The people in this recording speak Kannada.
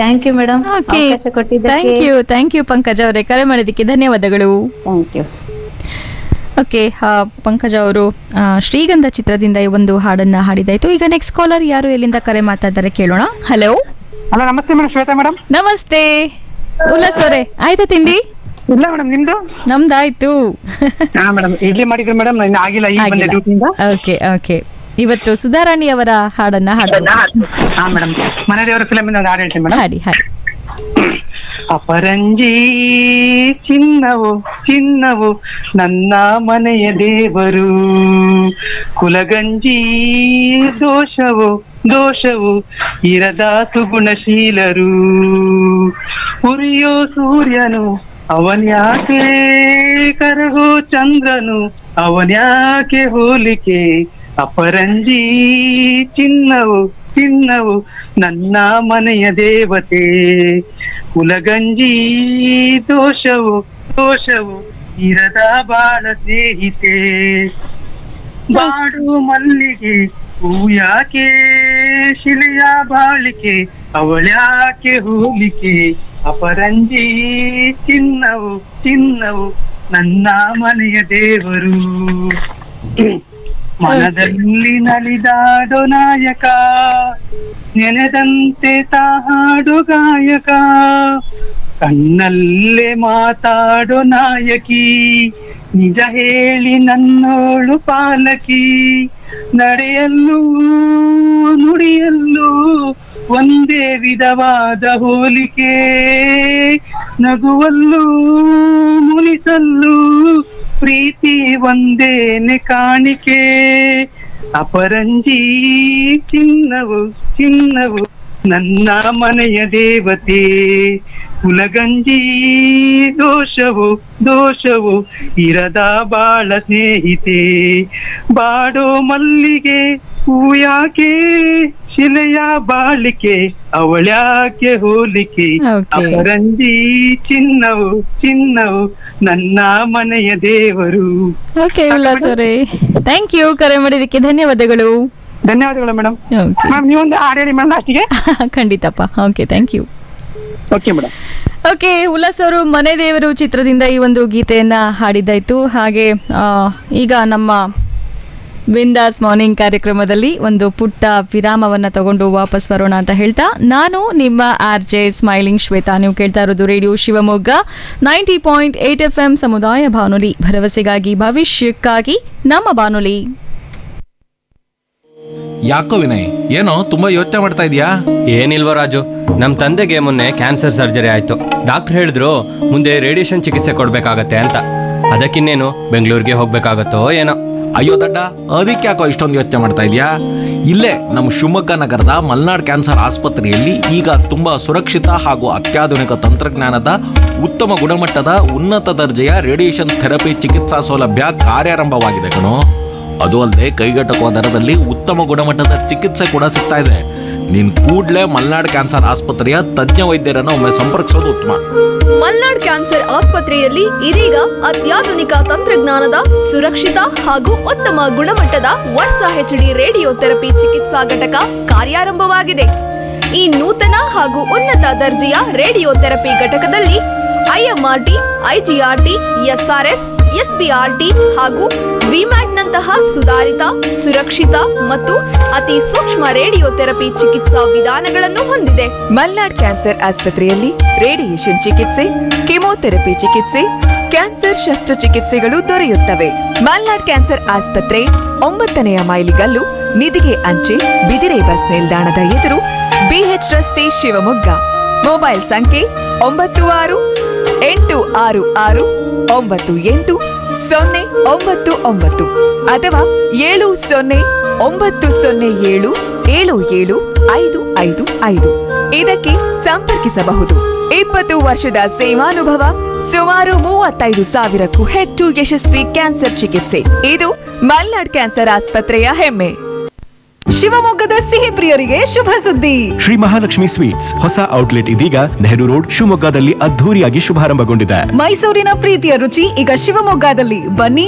ಥ್ಯಾಂಕ್ ಯು ಮೇಡಮ್ ಓಕೆ ಅವಕಾಶ ಕೊಟ್ಟಿದ್ದಕ್ಕೆ thank you thank you Pankaja ಅವರೇ ಕರೆ ಮಾಡಿದ್ದಕ್ಕೆ ಧನ್ಯವಾದಗಳು ಥ್ಯಾಂಕ್ ಯು ಓಕೆ ಪಂಕಜ ಅವರು ಆ, ಶ್ರೀಗಂಧ ಚಿತ್ರದಿಂದ ಈ ಒಂದು ಹಾಡನ್ನ ಹಾಡಿದಾಯ್ತು ಈಗ ನೆಕ್ಸ್ಟ್ ಕಾಲರ್ ಯಾರು ಎಲ್ಲಿಂದ ಕರೆ ಮಾಡ್ತಾ ಇದ್ದಾರೆ ಕೇಳೋಣ ಹಲೋ ಹಲೋ ನಮಸ್ತೆ ಮೇಡಮ್ ಶ್ವೇತಾ ಮೇಡಮ್ ನಮಸ್ತೆ ಉಲ್ಲಾಸ್ ಅವರೇ ಆಯ್ತಾ ತಿಂಡಿ ಇಲ್ಲ ಮೇಡಮ್ ನಿಮ್ದು ನಮ್ದಾಯ್ತು ಹಾ ಮೇಡಮ್ ಇಡ್ಲಿ ಮಾಡಿದ್ರಿ ಮೇಡಮ್ ಇನ್ನು ಆಗಿಲ್ಲ ಈಗ ಬಂದೆ ಡ್ಯೂಟಿಯಿಂದ ಓಕೆ ಓಕೆ ಇವತ್ತು ಸುಧಾರಾಣಿ ಅವರ ಹಾಡನ್ನ ಹಾಡೋಣ ಹಾ ಮೇಡಮ್ ಮನೆ ದೇವರ ಫಿಲಮ್ ಇಂದ ಒಂದು ಹಾಡು ಹೇಳ್ತೀನಿ ಮೇಡಮ್ ಹಾಡಿ ಹಾಡಿ ಅಪರಂಜಿ ಚಿನ್ನವು ಚಿನ್ನವು ನನ್ನ ಮನೆಯ ದೇವರು ಕುಲಗಂಜಿ ದೋಷವು ದೋಷವು ಇರದ ಸುಗುಣಶೀಲರು ಉರಿಯೋ ಸೂರ್ಯನು ಅವನ್ಯಾಕೆ ಕರಗೋ ಚಂದ್ರನು ಅವನ್ಯಾಕೆ ಹೋಲಿಕೆ ಅಪರಂಜಿ ಚಿನ್ನವು ಚಿನ್ನವು ನನ್ನ ಮನೆಯ ದೇವತೆ ಕುಲಗಂಜಿ ದೋಷವು ದೋಷವು ಇರದ ಬಾಳ ಸ್ನೇಹಿತೆ ಬಾಡು ಮಲ್ಲಿಗೆ ಹೂಯಾಕೆ ಶಿಲೆಯ ಬಾಳಿಕೆ ಅವಳ್ಯಾಕೆ ಹೋಲಿಕೆ ಅಪರಂಜಿ ಚಿನ್ನವು ಚಿನ್ನವು ನನ್ನ ಮನೆಯ ದೇವರು ಮನದಲ್ಲಿ ನಲಿದಾಡೋ ನಾಯಕ ನೆನೆದಂತೆ ತಾಹಾಡು ಗಾಯಕ ಕಣ್ಣಲ್ಲೇ ಮಾತಾಡೋ ನಾಯಕಿ ನಿಜ ಹೇಳಿ ನನ್ನೋಳು ಪಾಲಕಿ ನಡೆಯಲ್ಲೂ ನುಡಿಯಲ್ಲೂ ಒಂದೇ ವಿಧವಾದ ಹೋಲಿಕೆ ನಗುವಲ್ಲೂ ಮುನಿಸಲ್ಲೂ ಪ್ರೀತಿ ಒಂದೇನೆ ಕಾಣಿಕೆ ಅಪರಂಜಿ ಚಿನ್ನವು ಚಿನ್ನವು ನನ್ನ ಮನೆಯ ದೇವತೆ ಕುಲಗಂಜಿ ದೋಷವು ದೋಷವು ಇರದ ಬಾಳ ಸ್ನೇಹಿತೆ ಬಾಡೋ ಮಲ್ಲಿಗೆ ಹೂಯಾಕೆ ಶಿಲೆಯ ಬಾಳಿಕೆ ಅವಳ್ಯಾಕೆ ಹೋಲಿಕೆ Okay. ಅಪರಂಜಿ ಚಿನ್ನವು ಚಿನ್ನವು ನನ್ನ ಮನೆಯ ದೇವರು ಓಕೆ ಉಲ್ಲಾಸ್ ಅವರೇ ಥ್ಯಾಂಕ್ ಯು ಕರೆ ಮಾಡಿದ್ದಕ್ಕೆ ಧನ್ಯವಾದಗಳು ಧನ್ಯವಾದಗಳು ಮೇಡಮ್ ಓಕೆ ಮ್ಯಾಮ್ ನೀವೊಂದು ಹಾಡು ಹೇಳಿ ಮೇಡಮ್ ಲಾಸ್ಟಿಗೆ ಖಂಡಿತಪ್ಪ okay thank you okay madam okay Ullas ಅವರು ಮನೆ ದೇವರು ಚಿತ್ರದಿಂದ ಈ ಒಂದು ಗೀತೆಯನ್ನ ಹಾಡಿದ್ದಾಯ್ತು ಹಾಗೆ ಆ, ಈಗ ನಮ್ಮ ಬಿಂದಾಸ್ ಮಾರ್ನಿಂಗ್ ಕಾರ್ಯಕ್ರಮದಲ್ಲಿ ಒಂದು ಪುಟ್ಟ ವಿರಾಮವನ್ನ ತಗೊಂಡು ವಾಪಸ್ ಬರೋಣ ಅಂತ ಹೇಳ್ತಾ ನಾನು ನಿಮ್ಮ ಆರ್ ಜೆ ಸ್ಮೈಲಿಂಗ್ ಶ್ವೇತಾ ನೀವು ಕೇಳ್ತಾ ಇರೋದು radio Shivamogga ninety point eight F M ಸಮುದಾಯ ಬಾನುಲಿ ಭರವಸೆಗಾಗಿ ಭವಿಷ್ಯಕ್ಕಾಗಿ ನಮ್ಮ ಬಾನುಲಿ ಯಾಕೋ ವಿನಯ್ ಏನೋ ತುಂಬಾ ಯೋಚನೆ ಮಾಡ್ತಾ ಇದೀಯಾ ಏನಿಲ್ವ ರಾಜು ನಮ್ಮ ತಂದೆಗೆ ಮೊನ್ನೆ ಕ್ಯಾನ್ಸರ್ ಸರ್ಜರಿ ಆಯ್ತು ಡಾಕ್ಟರ್ ಹೇಳಿದ್ರು ಮುಂದೆ ರೇಡಿಯೇಷನ್ ಚಿಕಿತ್ಸೆ ಕೊಡ್ಬೇಕಾಗತ್ತೆ ಅಂತ ಅದಕ್ಕಿನ್ನೇನು ಬೆಂಗಳೂರಿಗೆ ಹೋಗ್ಬೇಕಾಗತ್ತೋ ಏನೋ ಅಯ್ಯೋ ದಡ್ಡ ಅದಕ್ಕೆ ಯಾಕೋ ಇಷ್ಟೊಂದು ಯೋಚನೆ ಮಾಡ್ತಾ ಇದೀಯಾ ಇಲ್ಲೇ ನಮ್ಮ ಶಿವಮೊಗ್ಗ ನಗರದ ಮಲ್ನಾಡ್ ಕ್ಯಾನ್ಸರ್ ಆಸ್ಪತ್ರೆಯಲ್ಲಿ ಈಗ ತುಂಬಾ ಸುರಕ್ಷಿತ ಹಾಗೂ ಅತ್ಯಾಧುನಿಕ ತಂತ್ರಜ್ಞಾನದ ಉತ್ತಮ ಗುಣಮಟ್ಟದ ಉನ್ನತ ದರ್ಜೆಯ ರೇಡಿಯೇಷನ್ ಥೆರಪಿ ಚಿಕಿತ್ಸಾ ಸೌಲಭ್ಯ ಕಾರ್ಯಾರಂಭವಾಗಿದೆ ಕಣೋ ಅದು ಅಲ್ಲದೆ ಕೈಗೆಟಕುವ ದರದಲ್ಲಿ ಉತ್ತಮ ಗುಣಮಟ್ಟದ ಚಿಕಿತ್ಸೆ ಕೂಡ ಸಿಗ್ತಾ ಇದೆ ನೀನ್ ಕೂಡ್ಲೇ ಮಲ್ನಾಡ್ ಕ್ಯಾನ್ಸರ್ ಆಸ್ಪತ್ರೆಯ ತಜ್ಞ ವೈದ್ಯರನ್ನು ಒಮ್ಮೆ ಸಂಪರ್ಕಿಸೋದು ಉತ್ತಮ ಮಲ್ನಾಡ್ ಕ್ಯಾನ್ಸರ್ ಆಸ್ಪತ್ರೆಯಲ್ಲಿ ಇದೀಗ ಅತ್ಯಾಧುನಿಕ ತಂತ್ರಜ್ಞಾನದ ಸುರಕ್ಷಿತ ಹಾಗೂ ಉತ್ತಮ ಗುಣಮಟ್ಟದ ವರ್ಸಾ ಹೆಚ್ಡಿ ರೇಡಿಯೋ ಥೆರಪಿ ಚಿಕಿತ್ಸಾ ಘಟಕ ಕಾರ್ಯಾರಂಭವಾಗಿದೆ ಈ ನೂತನ ಹಾಗೂ ಉನ್ನತ ದರ್ಜೆಯ ರೇಡಿಯೋ ಥೆರಪಿ ಘಟಕದಲ್ಲಿ ಐಎಂಆರ್ಟಿ ಐಜಿಆರ್ಟಿ ಎಸ್ಆರ್ಎಸ್ ಎಸ್ಬಿಆರ್ಟಿ ಹಾಗೂ ವಿಮ್ಯಾಟ್ನಂತಹ ಸುಧಾರಿತ ಸುರಕ್ಷಿತ ಮತ್ತು ಅತಿ ಸೂಕ್ಷ್ಮ ರೇಡಿಯೋ ಥೆರಪಿ ಚಿಕಿತ್ಸಾ ವಿಧಾನಗಳನ್ನು ಹೊಂದಿದೆ ಮಲ್ನಾಡ್ ಕ್ಯಾನ್ಸರ್ ಆಸ್ಪತ್ರೆಯಲ್ಲಿ ರೇಡಿಯೇಷನ್ ಚಿಕಿತ್ಸೆ ಕೆಮೊಥೆರಪಿ ಚಿಕಿತ್ಸೆ ಕ್ಯಾನ್ಸರ್ ಶಸ್ತ್ರಚಿಕಿತ್ಸೆಗಳು ದೊರೆಯುತ್ತವೆ ಮಲ್ನಾಡ್ ಕ್ಯಾನ್ಸರ್ ಆಸ್ಪತ್ರೆ ಒಂಬತ್ತನೆಯ ಮೈಲಿಗಲ್ಲು ನಿಧಿಗೆ ಅಂಚೆ ಬಿದಿರೆ ಬಸ್ ನಿಲ್ದಾಣದ ಎದುರು ಬಿಎಚ್ ರಸ್ತೆ ಶಿವಮೊಗ್ಗ ಮೊಬೈಲ್ ಸಂಖ್ಯೆ ಒಂಬತ್ತು ಆರು ಎಂಟು ಆರು ಆರು ಒಂಬತ್ತು ಎಂಟು ಸೊನ್ನೆ ಒಂಬತ್ತು ಒಂಬತ್ತು ಅಥವಾ ಏಳು ಸೊನ್ನೆ ಒಂಬತ್ತು ಸೊನ್ನೆ ಏಳು ಏಳು ಏಳು ಐದು ಐದು ಐದು ಇದಕ್ಕೆ ಸಂಪರ್ಕಿಸಬಹುದು ಇಪ್ಪತ್ತು ವರ್ಷದ ಸೇವಾನುಭವ ಸುಮಾರು ಮೂವತ್ತೈದು ಸಾವಿರಕ್ಕೂ ಹೆಚ್ಚು ಯಶಸ್ವಿ ಕ್ಯಾನ್ಸರ್ ಚಿಕಿತ್ಸೆ ಇದು ಮಲ್ನಾಡ್ ಕ್ಯಾನ್ಸರ್ ಆಸ್ಪತ್ರೆಯ ಹೆಮ್ಮೆ ಶಿವಮೊಗ್ಗದ ಸಿಹಿ ಪ್ರಿಯರಿಗೆ ಶುಭ ಸುದ್ದಿ ಶ್ರೀ ಮಹಾಲಕ್ಷ್ಮಿ ಸ್ವೀಟ್ಸ್ ಹೊಸ ಔಟ್ಲೆಟ್ ಇದೀಗ ನೆಹರು ರೋಡ್ ಶಿವಮೊಗ್ಗದಲ್ಲಿ ಅದ್ಧೂರಿಯಾಗಿ ಶುಭಾರಂಭಗೊಂಡಿದೆ ಮೈಸೂರಿನ ಪ್ರೀತಿಯ ರುಚಿ ಈಗ ಶಿವಮೊಗ್ಗದಲ್ಲಿ ಬನ್ನಿ